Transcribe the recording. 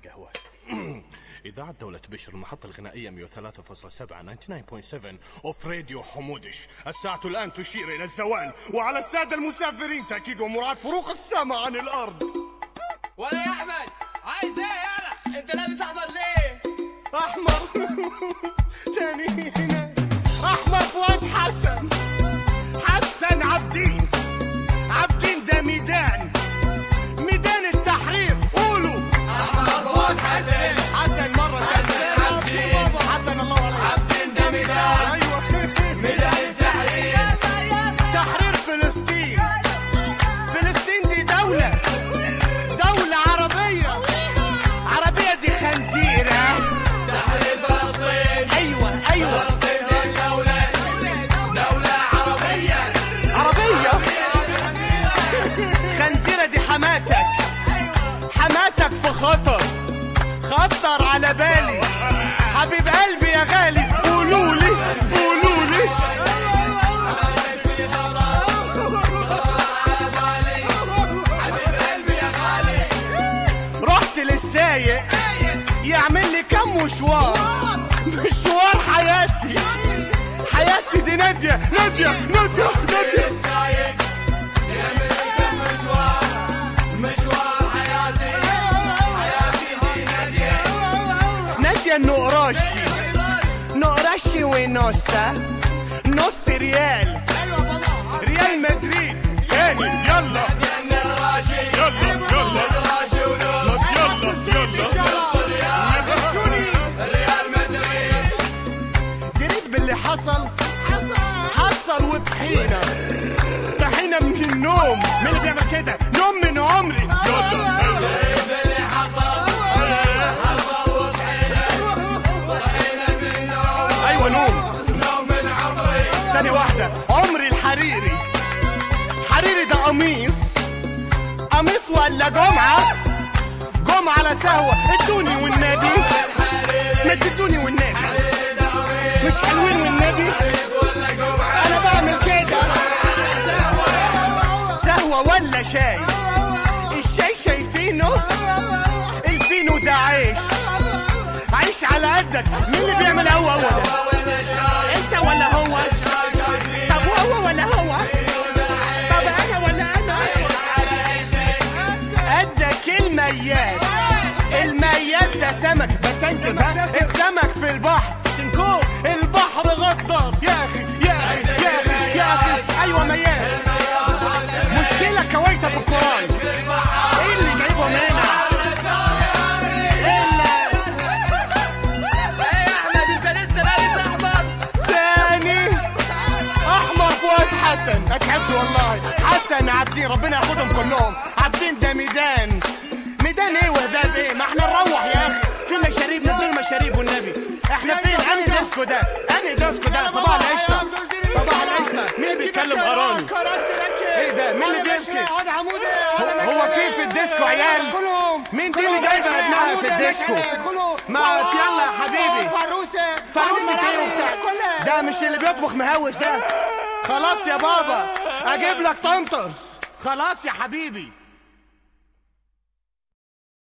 القهوة إذاعة دولة بشر المحطة الغنائية 103.7 99.7 أوف راديو حمودش الساعة الآن تشير إلى الزوال وعلى السادة المسافرين تأكيد ومراعاة فروق السماء عن الأرض ولا يا احمد عايز ايه يالا انت لابس احمر ليه أحمر تاني هنا أحمر فؤاد حسن حسن عبدين عبدين ده ميدان ميدان التحرير قولوا احمر فؤاد حسن حسن مرة حسن عبدين. بابا حسن الله عليك عبدين ده ميدان أيوة ميدان التحرير تحرير فلسطين فلسطين دي دولة دولة عربية عربية دي خنزيرة تحرير فلسطين أيوة أيوة فلسطين دي دولة دولة عربية عربية خنزيرة دي حماتك حماتك في خطر خطر على بالي حبيب قلبي يا غالي قولولي قولولي حبيب قلبي يا غالي رحت للسايق يعمل لي كم مشوار مشوار حياتي حياتي دي نادية نادية نادية نادية السايق يعمل كم مشوار مشوار حياتي حياتي دي نادية نادية النقراشي نقراشي ونصة نص ريال ريال مدريد تاني يلا من الراشي يلا يلا الراشي ونص يلا ريال مدريد دريت باللي حصل حصل وطحينة طحينة من النوم مين اللي بيعمل كده نوم من عمري يلا اللي حصل حصل وطحينة طحينة من نوم ايوه نوم نوم من عمري ثانية واحدة عمري الحريري حريري ده قميص قميص ولا جمعة جمعة على سهوة ادوني والنبي ما تدوني والنبي مش حلوين والنبي انا بعمل كده سهوة ولا شاي الشاي شايفينه الفينو ده عيش عيش على قدك مين اللي بيعمل هو هو ده انت ولا هو طب هو ولا هو طب انا ولا انا قدك المياس المياس ده سمك بس انزل بقى السمك في البحر شنكو البحر غدار يا اخي يا اخي يا اخي يا اخي ايوه مياس مشكله كويته في القران ايه اللي جايبهم هنا الا ايه يا احمد انت لسه لابس احمر تاني احمر فؤاد حسن اتعبت والله حسن عابدين ربنا ياخدهم كلهم عابدين ده ميدان ميدان ايه وهداد ايه ما احنا نروح يا اخي في مشاريب ندول مشاريب والنبي احنا فين انهي ديسكو ده انهي ديسكو ده صباح القشطه صباح القشطه مين اللي بيتكلم اراني ايه ده مين اللي بيبكي هو- هو في في الديسكو عيال مين دي اللي جايبه ابنها في الديسكو ما يلا يا حبيبي فروسه فروسة ايه وبتاع ده مش اللي بيطبخ مهوش ده خلاص يا بابا اجيب لك طنطرز خلاص يا حبيبي